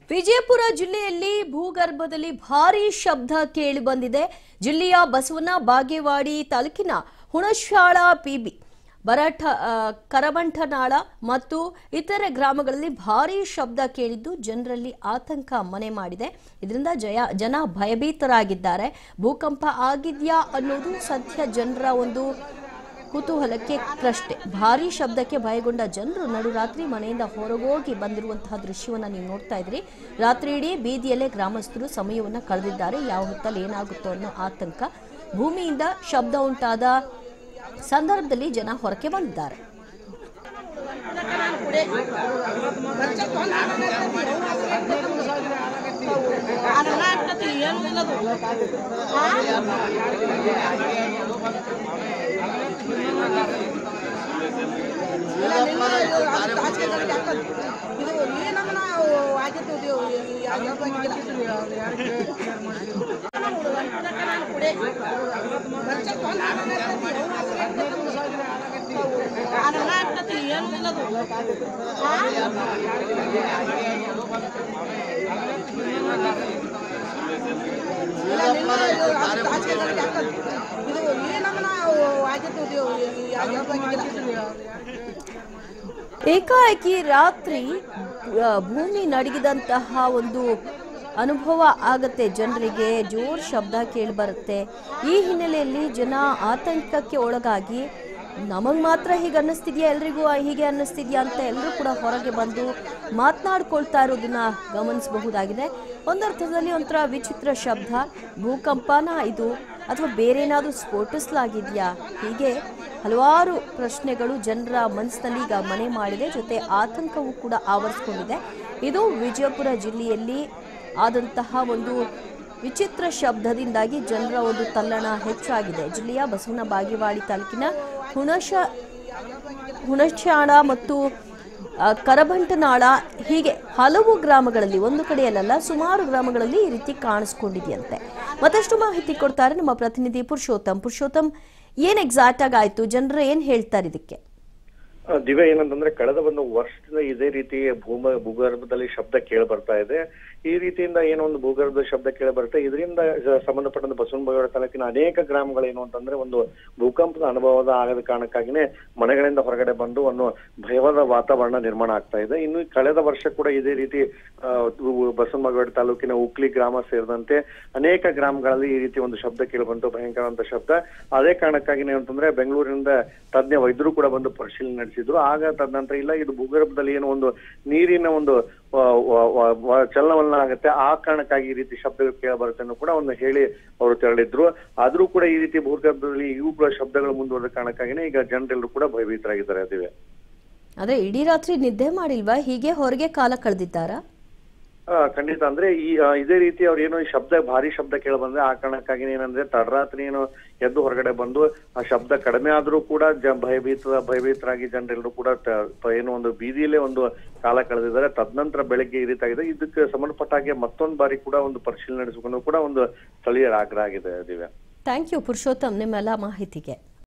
ವಿಜಯಪುರ ಜಿಲ್ಲೆಯಲ್ಲಿ ಭೂಗರ್ಭದಲ್ಲಿ ಭಾರೀ ಶಬ್ದ ಕೇಳಿ ಬಂದಿದೆ ಜಿಲ್ಲೆಯ ಬಸವನ ಬಾಗೇವಾಡಿ ತಾಲೂಕಿನ ಹುಣಶ್ಯಾಳ ಪಿಬಿ ಬರಠ ಆ, ಕರವಂಠನಾಳ ಮತ್ತು ಇತರೆ ಗ್ರಾಮಗಳಲ್ಲಿ ಭಾರೀ ಶಬ್ದ ಕೇಳಿದ್ದು ಜನರಲ್ಲಿ ಆತಂಕ ಮನೆ ಮಾಡಿದೆ ಇದರಿಂದ ಜಯ ಜನ ಭಯಭೀತರಾಗಿದ್ದಾರೆ ಭೂಕಂಪ ಆಗಿದ್ಯಾ ಅನ್ನೋದು ಸದ್ಯ ಜನರ ಒಂದು ಕುತೂಹಲಕ್ಕೆ ಪ್ರಶ್ನೆ ಭಾರೀ ಶಬ್ದಕ್ಕೆ ಭಯಗೊಂಡ ಜನರು ನಡುರಾತ್ರಿ ಮನೆಯಿಂದ ಹೊರಗೋಗಿ ಬಂದಿರುವಂತಹ ದೃಶ್ಯವನ್ನ ನೀವು ನೋಡ್ತಾ ಇದ್ರಿ ರಾತ್ರಿ ಇಡೀ ಬೀದಿಯಲ್ಲೇ ಗ್ರಾಮಸ್ಥರು ಸಮಯವನ್ನ ಕಳೆದಿದ್ದಾರೆ ಯಾವ ಹೊತ್ತಲ್ಲಿ ಏನಾಗುತ್ತೋ ಅನ್ನೋ ಆತಂಕ ಭೂಮಿಯಿಂದ ಶಬ್ದ ಉಂಟಾದ ಸಂದರ್ಭದಲ್ಲಿ ಜನ ಹೊರಕ್ಕೆ ಬಂದಿದ್ದಾರೆ ಅದೆಲ್ಲ ಆಗ್ತತಿ ಏನು ಇಲ್ಲದು ಇಲ್ಲ, ನಿಮ್ಮ ಇದು ಅದು ಆಚೆ ಕಡೆಗೆ ಆಗ್ತದೆ. ಇದು ಏನಮ್ಮನ ಆಗಿದ್ದು ಇದು ಯಾವ ಹೇಳ್ಬೇಕಿಲ್ಲ. ನಾನು ಹುಡುಗ, ನಾನು ಕುಡಿ. ಮಂಚ ಕೊಂದ್ ಆಮೇಲೆ ಇರ್ತೈತಿ, ಅದೆಲ್ಲ ಆಗ್ತತಿ ಏನು ಇಲ್ಲದು ಇಲ್ಲ, ನಿಮ್ಮ ಇದು ಅದು ಆಚೆ ಕಡೆಗೆ ಆಗ್ತದೆ. ಇದು ಏನಮ್ಮನ ಆಗಿದ್ದು ಇದು ಯಾವ ಹೇಳ್ಬೇಕಿಲ್ಲ. ಏಕಾಏಕಿ ರಾತ್ರಿ ಆ, ಭೂಮಿ ನಡಗಿದಂತಹ ಒಂದು ಅನುಭವ ಆಗತ್ತೆ ಜನರಿಗೆ ಜೋರ್ ಶಬ್ದ ಕೇಳಿಬರುತ್ತೆ ಈ ಹಿನ್ನೆಲೆಯಲ್ಲಿ ಜನ ಆತಂಕಕ್ಕೆ ಒಳಗಾಗಿ ನಮಗೆ ಮಾತ್ರ ಹೀಗೆ ಅನ್ನಿಸ್ತಿದ್ಯಾ ಎಲ್ರಿಗೂ ಹೀಗೆ ಅನ್ನಿಸ್ತಿದ್ಯಾ ಅಂತ ಎಲ್ಲರೂ ಕೂಡ ಹೊರಗೆ ಬಂದು ಮಾತನಾಡ್ಕೊಳ್ತಾ ಇರೋದನ್ನ ಗಮನಿಸಬಹುದಾಗಿದೆ ಒಂದರ್ಥದಲ್ಲಿ ಒಂಥರ ವಿಚಿತ್ರ ಶಬ್ದ ಭೂಕಂಪನ ಇದು ಅಥವಾ ಬೇರೆ ಏನಾದರೂ ಸ್ಫೋಟಿಸಲಾಗಿದೆಯಾ ಹೀಗೆ ಹಲವಾರು ಪ್ರಶ್ನೆಗಳು ಜನರ ಮನಸ್ಸಿನಲ್ಲಿ ಈಗ ಮನೆ ಮಾಡಿದೆ ಜೊತೆ ಆತಂಕವೂ ಕೂಡ ಆವರಿಸಿಕೊಂಡಿದೆ ಇದು ವಿಜಯಪುರ ಜಿಲ್ಲೆಯಲ್ಲಿ ಆದಂತಹ ಒಂದು ವಿಚಿತ್ರ ಶಬ್ದದಿಂದಾಗಿ ಜನರ ಒಂದು ತಲ್ಲಣ ಹೆಚ್ಚಾಗಿದೆ ಜಿಲ್ಲೆಯ ಬಸವನ ಬಾಗೇವಾಡಿ ತಾಲೂಕಿನ ಹುಣಶ ಹುಣಶ್ಯಾಣ ಮತ್ತು ಆ, ಕರಭಂಟನಾಳ ಹೀಗೆ ಹಲವು ಗ್ರಾಮಗಳಲ್ಲಿ ಒಂದು ಕಡೆಯಲ್ಲ ಸುಮಾರು ಗ್ರಾಮಗಳಲ್ಲಿ ಈ ರೀತಿ ಕಾಣಿಸ್ಕೊಂಡಿದೆಯಂತೆ ಮತ್ತಷ್ಟು ಮಾಹಿತಿ ಕೊಡ್ತಾರೆ ನಮ್ಮ ಪ್ರತಿನಿಧಿ ಪುರುಷೋತ್ತಮ್ ಪುರುಷೋತ್ತಮ್ ಏನ್ ಎಕ್ಸಾಕ್ಟ್ ಆಗಿ ಆಯ್ತು ಜನರು ಏನ್ ಹೇಳ್ತಾರೆ ಇದಕ್ಕೆ ಆ, ದಿವ್ಯ ಏನಂತಂದ್ರೆ ಕಳೆದ ಒಂದು ವರ್ಷದಿಂದ ಇದೇ ರೀತಿ ಭೂಮ ಭೂಗರ್ಭದಲ್ಲಿ ಶಬ್ದ ಕೇಳಿ ಬರ್ತಾ ಇದೆ ಈ ರೀತಿಯಿಂದ ಏನೋ ಒಂದು ಭೂಗರ್ಭದ ಶಬ್ದ ಕೇಳಿ ಬರುತ್ತೆ ಇದರಿಂದ ಸಂಬಂಧಪಟ್ಟಂತ ಬಸವನಬಾಗೇವಾಡಿ ತಾಲೂಕಿನ ಅನೇಕ ಗ್ರಾಮಗಳು ಏನು ಅಂತಂದ್ರೆ ಒಂದು ಭೂಕಂಪದ ಅನುಭವದ ಆಗದ ಕಾರಣಕ್ಕಾಗಿನೇ ಮನೆಗಳಿಂದ ಹೊರಗಡೆ ಬಂದು ಒಂದು ಭಯವಾದ ವಾತಾವರಣ ನಿರ್ಮಾಣ ಆಗ್ತಾ ಇದೆ ಇನ್ನು ಕಳೆದ ವರ್ಷ ಕೂಡ ಇದೇ ರೀತಿ ಆ, ಬಸವನಬಾಗೇವಾಡಿ ತಾಲೂಕಿನ ಉಕ್ಲಿ ಗ್ರಾಮ ಸೇರಿದಂತೆ ಅನೇಕ ಗ್ರಾಮಗಳಲ್ಲಿ ಈ ರೀತಿ ಒಂದು ಶಬ್ದ ಕೇಳಿ ಬಂತು ಭಯಂಕರವಂತ ಶಬ್ದ ಅದೇ ಕಾರಣಕ್ಕಾಗಿನೇ ಅಂತಂದ್ರೆ ಬೆಂಗಳೂರಿನಿಂದ ತಜ್ಞ ವೈದ್ಯರು ಕೂಡ ಬಂದು ಪರಿಶೀಲನೆ ನಡೆಸಿದ್ರು ಆಗ ತದನಂತರ ಇಲ್ಲ ಇದು ಭೂಗರ್ಭದಲ್ಲಿ ಏನೋ ಒಂದು ನೀರಿನ ಒಂದು ಆ, ವ- ವ- ವ- ಚಲನವಲನ ಆಗುತ್ತೆ ಆ ಕಾರಣಕ್ಕಾಗಿ ಈ ರೀತಿ ಶಬ್ದಗಳು ಕೇಳ ಬರುತ್ತೆ ಅನ್ನೋ ಕೂಡ ಒಂದು ಹೇಳಿ ಅವರು ತೆರಳಿದ್ರು ಆದ್ರೂ ಕೂಡ ಈ ರೀತಿ ಭೂಗರ್ಭದಲ್ಲಿ ಇವು ಕೂಡ ಶಬ್ದಗಳು ಮುಂದುವರೆದ ಕಾರಣಕ್ಕಾಗಿನೇ ಈಗ ಜನರೆಲ್ಲರೂ ಕೂಡ ಭಯಭೀತರಾಗಿದ್ದಾರೆ ಅದಿವೆ ಆದ್ರೆ ಇಡೀ ರಾತ್ರಿ ನಿದ್ದೆ ಮಾಡಿಲ್ವಾ ಹೀಗೆ ಹೊರಗೆ ಕಾಲ ಕಳೆದಿದ್ದಾರಾ ಆ, ಖಂಡಿತ ಅಂದ್ರೆ ಈ ಆ, ಇದೇ ರೀತಿ ಅವ್ರು ಏನೋ ಈ ಶಬ್ದ ಭಾರಿ ಶಬ್ದ ಕೇಳ ಬಂದ್ರೆ ಆ ಕಾರಣಕ್ಕಾಗಿ ಏನಂದ್ರೆ ತಡರಾತ್ರಿ ಏನೋ ಎದ್ದು ಹೊರಗಡೆ ಬಂದು ಆ ಶಬ್ದ ಕಡಿಮೆ ಆದ್ರೂ ಕೂಡ ಜ ಭಯಭೀತ ಭಯಭೀತರಾಗಿ ಜನರೆಲ್ಲರೂ ಕೂಡ ತ- ತ- ಏನೋ ಒಂದು ಬೀದಿಯಲ್ಲೇ ಒಂದು ಕಾಲ ಕಳೆದಿದ್ದಾರೆ ತದನಂತರ ಬೆಳಗ್ಗೆ ಈ ರೀತಿ ಆಗಿದೆ ಇದಕ್ಕೆ ಸಂಬಂಧಪಟ್ಟ ಹಾಗೆ ಮತ್ತೊಂದು ಬಾರಿ ಕೂಡ ಒಂದು ಪರಿಶೀಲನೆ ನಡೆಸಿಕೊಂಡು ಕೂಡ ಒಂದು ಸ್ಥಳೀಯರ ಆಗ್ರಹ ಆಗಿದೆ ದಿವ್ಯಾ ಥ್ಯಾಂಕ್ ಯು ಪುರುಷೋತ್ತಮ್ ನಿಮ್ಮೆಲ್ಲ ಮಾಹಿತಿಗೆ